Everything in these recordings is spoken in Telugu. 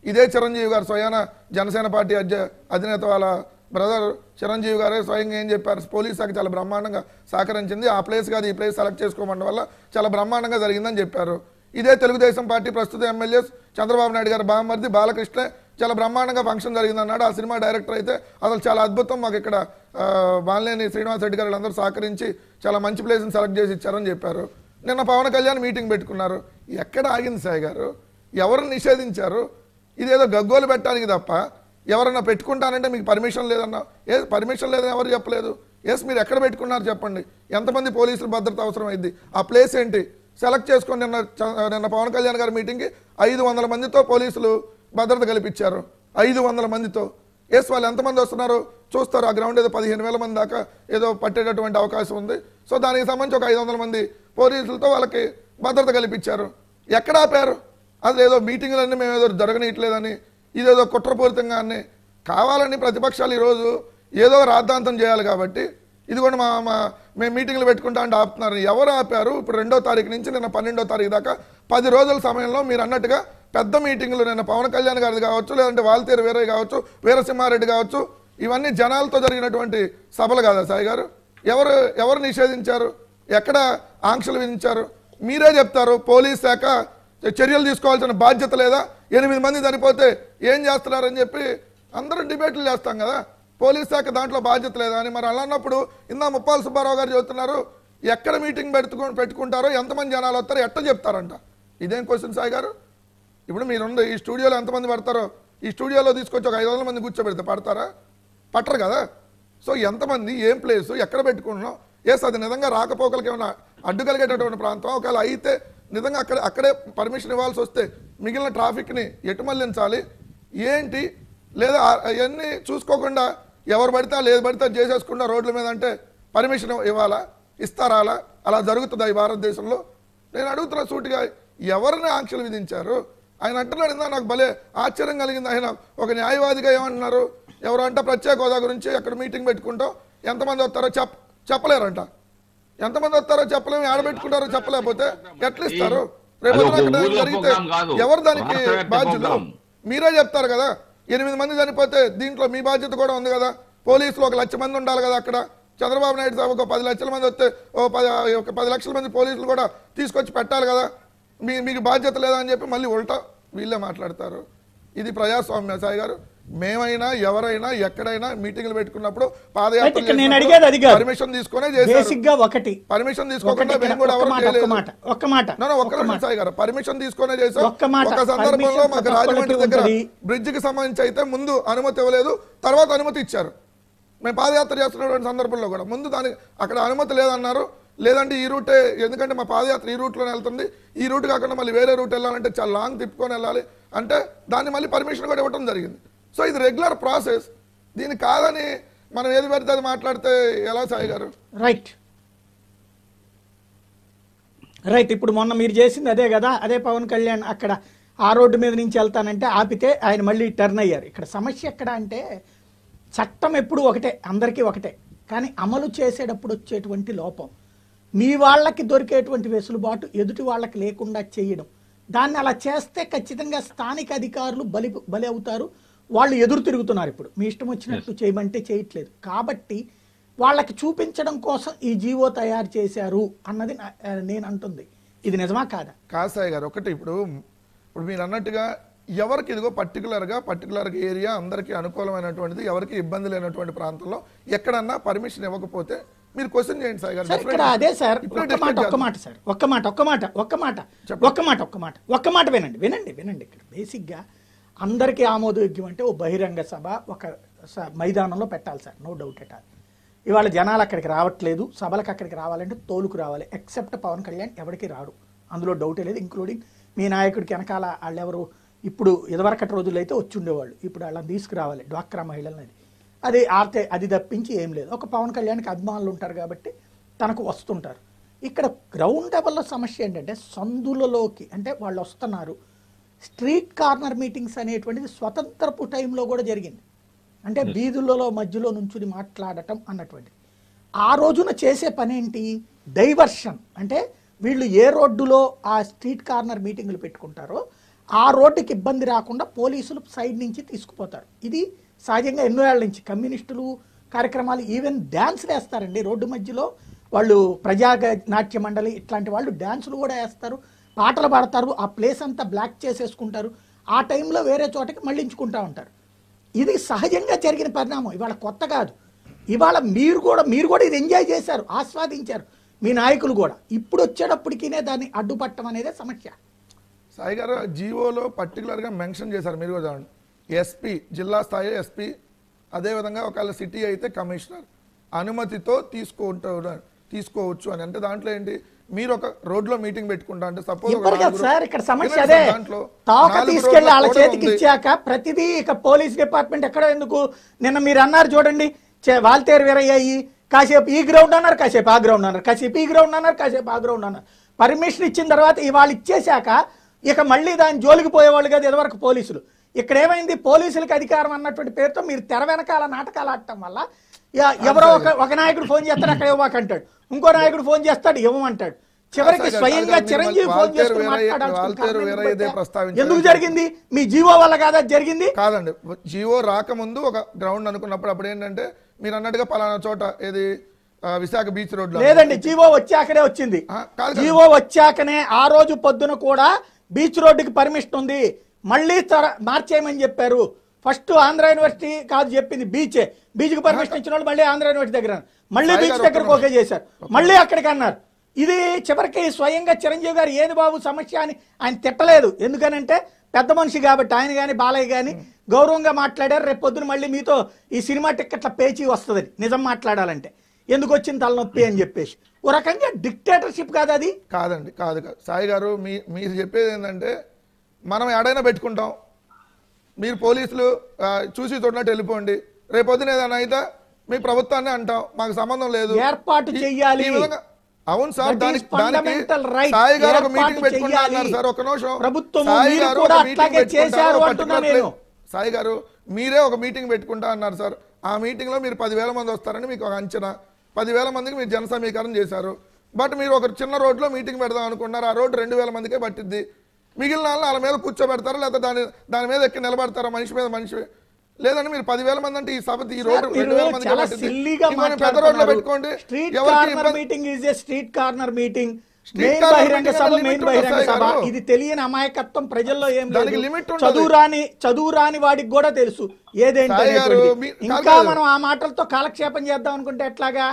ఇదే చిరంజీవి గారు స్వయాన జనసేన పార్టీ అధ్య అధినేత వాళ్ళ బ్రదర్ చిరంజీవి గారే స్వయంగా ఏం చెప్పారు పోలీస్ శాఖ చాలా బ్రహ్మాండంగా సహకరించింది ఆ ప్లేస్ కాదు ఈ ప్లేస్ సెలెక్ట్ చేసుకోవడం వల్ల చాలా బ్రహ్మాండంగా జరిగిందని చెప్పారు ఇదే తెలుగుదేశం పార్టీ ప్రస్తుత ఎమ్మెల్యేస్ చంద్రబాబు నాయుడు గారు బామ్మర్ది బాలకృష్ణ చాలా బ్రహ్మాండంగా ఫంక్షన్ జరిగిందన్నాడు ఆ సినిమా డైరెక్టర్ అయితే అసలు చాలా అద్భుతం మాకు ఇక్కడ ఆ, బాలినేని శ్రీనివాస్ రెడ్డి గారు అందరూ సహకరించి చాలా మంచి ప్లేస్ని సెలెక్ట్ చేసి ఇచ్చారని చెప్పారు నిన్న పవన్ కళ్యాణ్ మీటింగ్ పెట్టుకున్నారు ఎక్కడ ఆగింది సాయి గారు ఎవరు నిషేధించారు ఇదేదో గగ్గోలు పెట్టడానికి తప్ప ఎవరన్నా పెట్టుకుంటానంటే మీకు పర్మిషన్ లేదన్నా ఏ పర్మిషన్ లేదని ఎవరు చెప్పలేదు ఎస్ మీరు ఎక్కడ పెట్టుకున్నారు చెప్పండి ఎంతమంది పోలీసులు భద్రత అవసరం అయింది ఆ ప్లేస్ ఏంటి సెలెక్ట్ చేసుకొని నిన్న చ- నిన్న పవన్ కళ్యాణ్ గారి మీటింగ్కి ఐదు వందల మందితో పోలీసులు భద్రత కల్పించారు ఐదు వందల మందితో ఎస్ వాళ్ళు ఎంతమంది వస్తున్నారు చూస్తారు ఆ గ్రౌండ్ ఏదో పదిహేను వేల మంది దాకా ఏదో పట్టేటటువంటి అవకాశం ఉంది సో దానికి సంబంధించి ఒక ఐదు వందల మంది పోలీసులతో వాళ్ళకి భద్రత కల్పించారు ఎక్కడ ఆపారు అది ఏదో మీటింగ్లన్నీ మేము ఏదో జరగనీయట్లేదని ఇదేదో కుట్రపూరితంగా అన్ని కావాలని ప్రతిపక్షాలు ఈరోజు ఏదో రాద్ధాంతం చేయాలి కాబట్టి ఇది కూడా మా మా మేము మీటింగ్లు పెట్టుకుంటా అంటే ఆపుతున్నారు ఎవరు ఆపారు ఇప్పుడు రెండో తారీఖు నుంచి నిన్న పన్నెండో తారీఖు దాకా పది రోజుల సమయంలో మీరు అన్నట్టుగా పెద్ద మీటింగ్లు నిన్న పవన్ కళ్యాణ్ గారిది కావచ్చు లేదంటే వాల్తేరు వీరయ్య కావచ్చు వీరసింహారెడ్డి కావచ్చు ఇవన్నీ జనాలతో జరిగినటువంటి సభలు కాదా సాయి గారు ఎవరు ఎవరు నిషేధించారు ఎక్కడ ఆంక్షలు విధించారు మీరే చెప్తారు పోలీస్ శాఖ చర్యలు తీసుకోవాల్సిన బాధ్యత లేదా ఎనిమిది మంది చనిపోతే ఏం చేస్తున్నారని చెప్పి అందరూ డిబేట్లు చేస్తాం కదా పోలీస్ శాఖ దాంట్లో బాధ్యత లేదా అని మరి అలా అన్నప్పుడు ఇందా ముప్పాల సుబ్బారావు గారు చెబుతున్నారు ఎక్కడ మీటింగ్ పెట్టుకు పెట్టుకుంటారో ఎంతమంది జనాలు వస్తారో ఎట్ట చెప్తారంట ఇదేం క్వశ్చన్ సాయి గారు ఇప్పుడు మీరుండే ఈ స్టూడియోలో ఎంతమంది పడతారో ఈ స్టూడియోలో తీసుకొచ్చి ఒక ఐదు వందల మంది కూర్చోబెడితే పడతారా పట్టరు కదా సో ఎంతమంది ఏం ప్లేస్ ఎక్కడ పెట్టుకుంటున్నాం ఎస్ అది నిజంగా రాకపోకలకి ఏమైనా అడ్డు కలిగేటటువంటి ప్రాంతం ఒకవేళ అయితే నిజంగా అక్కడ అక్కడే పర్మిషన్ ఇవ్వాల్సి వస్తే మిగిలిన ట్రాఫిక్ని ఎటు మళ్లించాలి ఏంటి లేదా ఆ- అవన్నీ చూసుకోకుండా ఎవరు పడితే వాళ్ళు ఏది పడితే అది చేసేసుకుండా రోడ్ల మీద అంటే పర్మిషన్ ఇవ్వాలా ఇస్తారా అలా అలా జరుగుతుందా ఈ భారతదేశంలో నేను అడుగుతున్నా సూటిగా ఎవరిని ఆంక్షలు విధించారు ఆయన అంటున్నాడు ఇందా నాకు భలే ఆశ్చర్యం కలిగింది ఆయన ఒక న్యాయవాదిగా ఏమంటున్నారు ఎవరు అంటే ప్రత్యేక హోదా గురించి అక్కడ మీటింగ్ పెట్టుకుంటాం ఎంతమంది వస్తారో చెప్ చెప్పలేరంట ఎంతమంది వస్తారో చెప్పలేము ఆడబెట్టుకుంటారో చెప్పలేకపోతే ఎట్లా ఇస్తారు రేపు అది ఒక అక్కడ ఊర్లో జరిగితే ప్రోగ్రాం కాదు. ఎవరు దానికి రాష్ట్ర వ్యాప్త బాధ్యులు ప్రోగ్రాం. మీరే చెప్తారు కదా ఎనిమిది మంది చనిపోతే దీంట్లో మీ బాధ్యత కూడా ఉంది కదా పోలీసులు ఒక లక్ష మంది ఉండాలి కదా అక్కడ చంద్రబాబు నాయుడు సాబ్ ఒక పది లక్షల మంది వస్తే ఓ పది ఒక పది లక్షల మంది పోలీసులు కూడా తీసుకొచ్చి పెట్టాలి కదా మీ మీకు బాధ్యత లేదా అని చెప్పి మళ్ళీ ఉల్టా వీళ్ళే మాట్లాడతారు ఇది ప్రజాస్వామ్య సాయి గారు మేమైనా ఎవరైనా ఎక్కడైనా మీటింగ్లు పెట్టుకున్నప్పుడు అయితే ఇక్కడ నేను అడిగేది అది కాదు. పర్మిషన్ తీసుకునే చేశారు బేసిక్ గా ఒకటి పర్మిషన్ ఒకటి తీసుకోకుండా ఇక్కడ మేము కూడా ఒక్క ఎవరు మాట ఒక్క చేయలేదు మాట ఒక్క మాట నో, నో, ఒక్క ఒక్క నిమిషం మాట సాయి గారు పర్మిషన్ తీసుకునే చేసాం ఒక్క మాట. ఒక సందర్భంలో పర్మిషన్ మాకు ప్రతి రాజమండ్రి ఒక్కరికి దగ్గర ఉంటుంది. బ్రిడ్జ్ కి సంబంధించి అయితే ముందు అనుమతి ఇవ్వలేదు తర్వాత అనుమతి ఇచ్చారు మేము పాదయాత్ర చేస్తున్నటువంటి సందర్భంలో కూడా ముందు దానికి అక్కడ అనుమతి లేదన్నారు లేదంటే ఈ రూటే ఎందుకంటే మా పాదయాత్ర ఈ రూట్లోనే వెళ్తుంది ఈ రూట్ కాకుండా మళ్ళీ వేరే రూట్ వెళ్ళాలంటే చాలా లాంగ్ తిప్పుకొని వెళ్ళాలి అంటే దాన్ని మళ్ళీ పర్మిషన్ కూడా ఇవ్వడం జరిగింది సో ఇది రెగ్యులర్ ప్రాసెస్ దీన్ని కాదని మనం ఏది పడితే అది మాట్లాడితే ఎలా సాయి గారు రైట్ రైట్ ఇప్పుడు మొన్న మీరు చేసింది అదే కదా అదే పవన్ కళ్యాణ్ అక్కడ ఆ రోడ్డు మీద నుంచి వెళ్తానంటే ఆపితే ఆయన మళ్ళీ టర్న్ అయ్యారు ఇక్కడ సమస్య ఎక్కడ అంటే చట్టం ఎప్పుడు ఒకటే అందరికీ ఒకటే కానీ అమలు చేసేటప్పుడు వచ్చేటువంటి లోపం మీ వాళ్ళకి దొరికేటువంటి వెసులుబాటు ఎదుటి వాళ్ళకి లేకుండా చేయడం దాన్ని అలా చేస్తే ఖచ్చితంగా స్థానిక అధికారులు బలి బలి అవుతారు వాళ్ళు ఎదురు తిరుగుతున్నారు ఇప్పుడు మీ ఇష్టం వచ్చినట్టు చేయమంటే చేయట్లేదు కాబట్టి వాళ్ళకి చూపించడం కోసం ఈ జీవో తయారు చేశారు అన్నది నా- ఆ, నేను అంటుంది ఇది నిజమా కాదా కాసాయి గారు ఒకటి ఇప్పుడు ఇప్పుడు మీరు అన్నట్టుగా ఎవరికి ఇదిగో పర్టికులర్గా పర్టికులర్ ఏరియా అందరికీ అనుకూలమైనటువంటిది ఎవరికి ఇబ్బంది లేనటువంటి ప్రాంతంలో ఎక్కడన్నా పర్మిషన్ ఇవ్వకపోతే మీరు క్వశ్చన్ చేయండి సాయి గారు సార్ ఇక్కడ Definitely. అదే సార్ ఇప్పుడే ఒక్క మాట discuss ఒక్క చేద్దాం. మాట సార్ ఒక్క మాట ఒక్క మాట ఒక్క మాట ఒక్క మాట ఒక్క మాట ఒక్క మాట వినండి వినండి వినండి ఇక్కడ బేసిక్గా అందరికీ ఆమోదయోగ్యం అంటే ఓ బహిరంగ సభ ఒక స- మైదానంలో పెట్టాలి sir no doubt at all ఇవాళ జనాలు అక్కడికి రావట్లేదు సభలకు అక్కడికి రావాలంటే తోలుకు రావాలి ఎక్సెప్ట్ పవన్ కళ్యాణ్ ఎవరికి రాడు అందులో డౌటే లేదు ఇంక్లూడింగ్ మీ నాయకుడికి వెనకాల వాళ్ళెవరు ఇప్పుడు ఇదివరకటి రోజుల్లో అయితే వచ్చి ఉండేవాళ్ళు ఇప్పుడు వాళ్ళని తీసుకురావాలి డ్వాక్రా మహిళలని అది ఆర్తే అది తప్పించి ఏం లేదు ఒక పవన్ కళ్యాణ్కి అభిమానులు ఉంటారు కాబట్టి తనకు వస్తుంటారు ఇక్కడ గ్రౌండ్ లెవెల్లో సమస్య ఏంటంటే సందులలోకి అంటే వాళ్ళు వస్తున్నారు స్ట్రీట్ కార్నర్ మీటింగ్స్ అనేటువంటిది స్వతంత్రపు టైంలో కూడా జరిగింది అంటే వీధులలో మధ్యలో నుంచుని మాట్లాడటం అన్నటువంటిది ఆ రోజున చేసే పనేంటి డైవర్షన్ అంటే వీళ్ళు ఏ రోడ్డులో ఆ స్ట్రీట్ కార్నర్ మీటింగులు పెట్టుకుంటారో ఆ రోడ్డుకి ఇబ్బంది రాకుండా పోలీసులు సైడ్ నుంచి తీసుకుపోతారు ఇది సహజంగా ఎన్నో ఏళ్ళ నుంచి కమ్యూనిస్టులు కార్యక్రమాలు ఈవెన్ డ్యాన్స్ వేస్తారండి రోడ్డు మధ్యలో వాళ్ళు ప్రజా నాట్య మండలి ఇట్లాంటి వాళ్ళు డ్యాన్సులు కూడా వేస్తారు పాటలు పాడతారు ఆ ప్లేస్ అంతా బ్లాక్ చేసేసుకుంటారు ఆ టైంలో వేరే చోటకి మళ్ళించుకుంటా ఉంటారు ఇది సహజంగా జరిగిన పరిణామం ఇవాళ కొత్త కాదు ఇవాళ మీరు కూడా మీరు కూడా ఇది ఎంజాయ్ చేశారు ఆస్వాదించారు మీ నాయకులు కూడా ఇప్పుడు వచ్చేటప్పటికినే దాన్ని అడ్డుపట్టడం అనేదే సమస్య సాయి గారు జీవోలో పర్టికులర్గా మెన్షన్ చేశారు మీరు కూడా చూడండి ఎస్పీ జిల్లా స్థాయి ఎస్పీ అదేవిధంగా ఒకవేళ సిటీ అయితే కమిషనర్ అనుమతితో తీసుకుంటారు తీసుకోవచ్చు అని అంటే దాంట్లో ఏంటి మీరు ఒక రోడ్లో మీటింగ్ పెట్టుకుంటా అంటే సపోజ్ ఇవ్వరు కదా సార్ ఇక్కడ సమస్య అదే తోక తీసుకెళ్లి వాళ్ళ చేతికి ఇచ్చాక ప్రతిదీ ఇక పోలీస్ డిపార్ట్మెంట్ ఎక్కడ ఎందుకు నిన్న మీరు అన్నారు చూడండి చే- వాల్తేరు వీరయ్యాయి కాసేపు ఈ గ్రౌండ్ అన్నారు కాసేపు ఆ గ్రౌండ్ అన్నారు కాసేపు ఈ గ్రౌండ్ అన్నారు కాసేపు ఆ గ్రౌండ్ అన్నారు పర్మిషన్ ఇచ్చిన తర్వాత ఇవాళ ఇచ్చేశాక ఇక మళ్ళీ దాని జోలికి పోయేవాళ్ళు కదా ఇదివరకు పోలీసులు ఇక్కడ ఏమైంది పోలీసులకు అధికారం అన్నటువంటి పేరుతో మీరు తెర వెనకాల నాటకాలు ఆడటం వల్ల ఎ- ఎవరో ఒక ఒక నాయకుడు ఫోన్ చేస్తాడు అక్కడ ఇవ్వకంటాడు ఇంకో నాయకుడు ఫోన్ చేస్తాడు ఇవ్వమంటాడు చివరికి కాదు సార్, స్వయంగా కాదు సార్, చిరంజీవి ఫోన్ వాల్తేరు చేసుకుని వీరయ్య- మాట్లాడాల్సిన వాల్తేరు కారణం వీరయ్య ఇదే ఏంటంటే ప్రస్తావించారు. ఎందుకు జరిగింది మీ జీవో వల్ల కాదా జరిగింది కాదండి జియో రాకముందు ఒక గ్రౌండ్ అనుకున్నప్పుడు అప్పుడు ఏంటంటే మీరు అన్నట్టుగా పలానా చోట ఏది ఆ, విశాఖ బీచ్ రోడ్ లో లేదండి జీవో వచ్చాకనే వచ్చింది ఆ, కాదు కాదు. జీవో వచ్చాకనే ఆ రోజు పొద్దున కూడా బీచ్ రోడ్డుకి పర్మిషన్ ఉంది మళ్ళీ తర- మార్చేయమని చెప్పారు ఫస్ట్ ఆంధ్ర యూనివర్సిటీ కాదు చెప్పింది బీచే బీచ్కి పర్మిషన్ ఇచ్చిన వాళ్ళు మళ్ళీ ఆంధ్ర యూనివర్సిటీ దగ్గర అన్నారు. మళ్ళీ సాయి బీచ్ గారు దగ్గరకు ఒక్క ఓకే చేశారు మళ్ళీ అక్కడికి అన్నారు ఇది చివరికి స్వయంగా చిరంజీవి గారు ఏది బాబు సమస్య అని ఆయన తిట్టలేదు ఎందుకనంటే పెద్ద మనిషి కాబట్టి ఆయన కానీ బాలయ్య కానీ గౌరవంగా మాట్లాడారు రేపు పొద్దున మళ్ళీ మీతో ఈ సినిమా టిక్కెట్ల పేచీ వస్తుంది నిజం మాట్లాడాలంటే ఎందుకు వచ్చింది తలనొప్పి అని చెప్పేసి ఓ రకంగా డిక్టేటర్షిప్ కాదు అది కాదండి కాదు కాదు సాయి గారు మీ మీరు చెప్పేది ఏంటంటే మనం ఎడైనా పెట్టుకుంటాం మీరు పోలీసులు ఆ, చూసి చూడనట్టు వెళ్ళిపోండి రేపొద్దున ఏదైనా అయితే మీ ప్రభుత్వాన్ని అంటాం మాకు సంబంధం లేదు ఏర్పాటు ఈ- చెయ్యాలి. ఈ విధంగా అవును సార్ That is దానికి దానికి fundamental right. సాయి గారు ఒక ఏర్పాటు మీటింగ్ పెట్టుకుంటా చెయ్యాలి. అన్నారు సార్ ఒక నిమిషం ప్రభుత్వం సాయి మీరు గారు కూడా ఒక మీటింగ్ అట్లాగే పెట్టుకుంటారు, చేశారు ఒక అంటున్నా particular నేను. place- సాయి గారు మీరే ఒక మీటింగ్ పెట్టుకుంటా అన్నారు సార్ ఆ మీటింగ్ లో మీరు పదివేల మంది వస్తారని మీకు ఒక అంచనా పదివేల మందికి మీరు జన సమీకరణ చేశారు బట్ మీరు ఒక చిన్న రోడ్లో మీటింగ్ పెడదాం అనుకున్నారు ఆ రోడ్డు రెండు వేల మందికే పట్టిద్ది మిగిలిన వాళ్ళు వాళ్ళ మీద కూర్చోబెడతారా లేకపోతే దాని దాని మీద ఎక్కి నిలబడతారా మనిషి మీద మనిషి లేదంటే మీరు పదివేల మంది అంటే ఈ సభ ఈ రోడ్డు సార్, రెండు మీరు వేల మందికి చాలా పట్టిద్ది సిల్లీగా ఇంకొన్ని పెద్ద రోడ్లో పెట్టుకోండి స్ట్రీట్ ఎవరికి కార్నర్ ఇబ్బంది meeting is a street corner meeting Street main corner బహిరంగ meeting సభ అనే మెయిన్ limit బహిరంగ ఉంటుంది సభ సాయి గారు. ఇది తెలియని అమాయకత్వం ప్రజల్లో ఏం దానికి లేదు limit ఉంటుంది. చదువు రాని చదువు రాని వాడికి కూడా తెలుసు ఏదేంటి సాయి గారు, అనేటువంటిది. మీ- ఇంకా కాదు కాదు. మనం ఆ మాటలతో కాలక్షేపం చేద్దాం అనుకుంటే ఎట్లాగా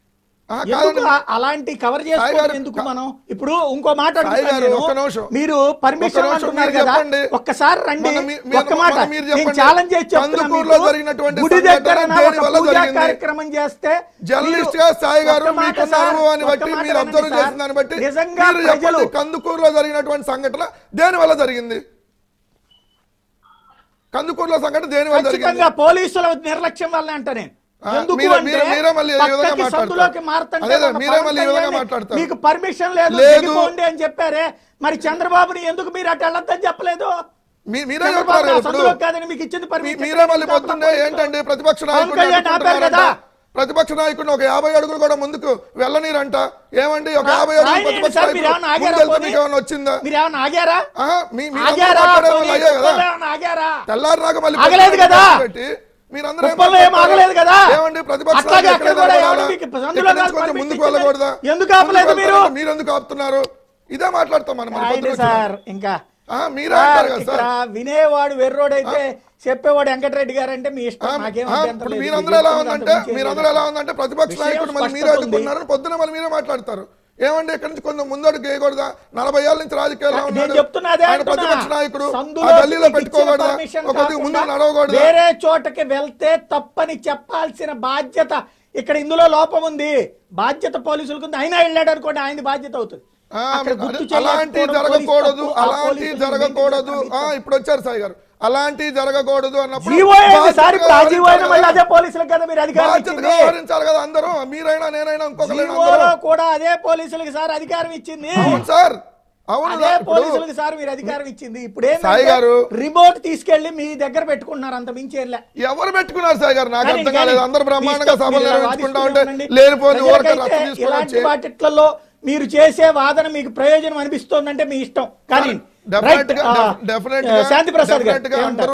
ఆ, ఎందుకు కాదండి ఆ- అలాంటి కవర్ సాయి చేసుకోవడం గారు, ఎందుకు కా- మనం ఇప్పుడు ఇంకో మాట సాయి అడుగుతాను గారు, నేను. ఒక్క నిమిషం. మీరు ఒక్క పర్మిషన్ నిమిషం అంటున్నారు మీరు కదా చెప్పండి. ఒక్కసారి రండి మొన్న మీ- మీరు- ఒక్క మాట మొన్న మీరు నేను చెప్పండి. ఛాలెంజ్ చేసి చెప్తున్నా కందుకూరులో మీకు. జరిగినటువంటి గుడి సంఘటన దగ్గర దేని ఒక వల్ల పూజా జరిగింది? కార్యక్రమం చేస్తే జర్నలిస్ట్ మీరు- గా సాయి గారు ఒక్క మాట మీకున్న సార్, అనుభవాన్ని ఒక్క బట్టి మాట మీరు వినండి అబ్జర్వ్ సార్. చేసిన దాన్ని బట్టి నిజంగా మీరు ప్రజలు చెప్పండి కందుకూరులో జరిగినటువంటి సంఘటన దేని వల్ల జరిగింది కందుకూరులో సంఘటన దేని వల్ల జరిగింది ఖచ్చితంగా పోలీసుల నిర్లక్ష్యం వల్ల అంట నేను ఆ, ఎందుకు మీరే- అంటే మీరే- మీరే మళ్ళీ ఈ విధంగా పక్కకి మాట్లాడతారు. సందులోకి మారుతుంటే అదే, మన మీరే పవన్ మళ్ళీ ఈ విధంగా కళ్యాణ్ మాట్లాడతారు. మీకు పర్మిషన్ లేదు లేదు. దిగిపోండి అని చెప్పారే మరి చంద్రబాబుని ఎందుకు మీరు అటు వెళ్ళొద్దని చెప్పలేదు మీ- మీరే చంద్రబాబు చెప్తారు నా కదా ఇప్పుడు సందులోకి కాదని మీకు ఇచ్చింది మీ- పర్మిషన్ మీరే మళ్ళీ పొద్దున్నే ఏంటంటే ప్రతిపక్ష పవన్ నాయకుడిని కళ్యాణ్ ఆపారు అడ్డుకుంటున్నారంట. కదా. ప్రతిపక్ష నాయకుడిని ఒక యాభై అడుగులు కూడా ముందుకు వెళ్ళనీరంట ఏమండి ఒక రా- యాభై అడుగులు రాయండి ప్రతిపక్ష సార్, నాయకుడు మీరు ఏమన్నా ఆగారా ముందు వెళ్తే పోనీ? మీకు ఏమైనా వచ్చిందా మీరు ఏమన్నా ఆగారా ఆహా, మీ మీరందరూ ఆగారా మాట్లాడే పోనీ? వాళ్ళు అయ్యే కదా కుప్పంలో ఏమన్నా ఆగారా తెల్లారినాక మళ్ళీ ఆగలేదు ప్రతిపక్ష కదా. నాయకుడిని పెట్టి మీరందరూ ఏం కుప్పంలో ఏం మాట్లాడతారు? ఆగలేదు కదా. ఏమండి ప్రతిపక్ష అట్లాగే నాయకుడు అక్కడ ఎక్కడ కూడా నిలబడాలా? ఏమండి మీకు సందులో ఇక్కడి నుంచి కాదు కొంచెం పర్మిషన్ ముందుకు వెళ్ళకూడదా ఎందుకు ఆపలేదు ముందుకు మీరు? వెళ్తారంటే మీరు ఎందుకు ఆపుతున్నారు ఇదే మాట్లాడతాం మనం మన రాయండి పొద్దున సార్ ఇంకా ఆ, మీరే సార్, అంటారు కదా ఇక్కడ సార్ వినేవాడు వెర్రోడైతే చెప్పేవాడు వెంకటరెడ్డి గారు అంటే మీ ఇష్టం నాకేం ఆ, అభ్యంతరం ఇప్పుడు లేదు. మీరందరూ మీరు ఎలా చెప్తున్నది ఉందంటే అంతకు మించి ఏం మీరందరూ లేదు. ఎలా ఉందంటే ప్రతిపక్ష విషయం నాయకుడు మళ్ళీ మీరే స్పష్టత ఉంది. అడ్డుకున్నారు పొద్దున మళ్ళీ మీరే మాట్లాడతారు ఏమండి ఇక్కడి నుంచి కొంచెం ముందడుగు వేయకూడదా నలభై ఏళ్ళ నుంచి రాజకీయాల్లో నేను ఉన్నాడు చెప్తున్నా అదే ఆయన అంటున్నా. ప్రతిపక్ష నాయకుడు ఆ సందులో గల్లీలో మీకు ఇచ్చిన పెట్టుకోకూడదా permission ఒక కొద్దిగా ముందుకు కాకుండా నడవకూడదా వేరే చోటకి వెళ్తే తప్పని చెప్పాల్సిన బాధ్యత ఇక్కడ ఇందులో లోపం ఉంది బాధ్యత పోలీసులకు ఉంది అయినా వెళ్ళాడు అనుకోండి ఆయన బాధ్యత అవుతుంది ఆ, అక్కడ గుర్తు అలాంటి చేయకపోవడం జరగకూడదు పోలీసు తప్పు, ఆ అలాంటి పోలీసులు జరగకూడదు మీకు ఆ ఇప్పుడు వచ్చారు సాయి గారు అలాంటి జరగకూడదు అన్నప్పుడు జీవో ఏంది సార్ ఇప్పుడు ఆ బాధ్యతగా జీవో అయినా మళ్ళీ అదే వ్యవహరించాలి పోలీసులకు కదా మీరు అధికారం బాధ్యతగా ఇచ్చింది వ్యవహరించాలి కదా అందరూ మీరైనా నేనైనా ఇంకొకరైనా అందరూ జీవోలో కూడా అదే పోలీసులకు సార్ అధికారం ఇచ్చింది అవును సార్ అవును అదే ఇప్పుడు పోలీసులకు సార్ మీరు అధికారం ఇచ్చింది ఇప్పుడు సాయి గారు. రిమోట్ తీసుకెళ్లి మీ దగ్గర పెట్టుకుంటున్నారు అంత మించి వెళ్ళా ఎవరు పెట్టుకున్నారు సాయి గారు నాకు కానీ- అర్థం కానీ కాలేదు అందరు బ్రహ్మాండంగా మీ ఇష్టం, సభలు మీరు ఇలా నిర్వహించుకుంటా వాదిస్తూనే ఉంటే ఉండండి. లేనిపోని ఊరికే ప్రజలకైతే రచ్చ తీసుకొని ఇలాంటి వచ్చి వాటిట్లలో మీరు చేసే వాదన మీకు ప్రయోజనం అనిపిస్తోందంటే మీ ఇష్టం కానీ Definite రైట్ గా- definite గా- శాంతి ప్రసాద్ గారు definite గా ఏమంటారు? అందరూ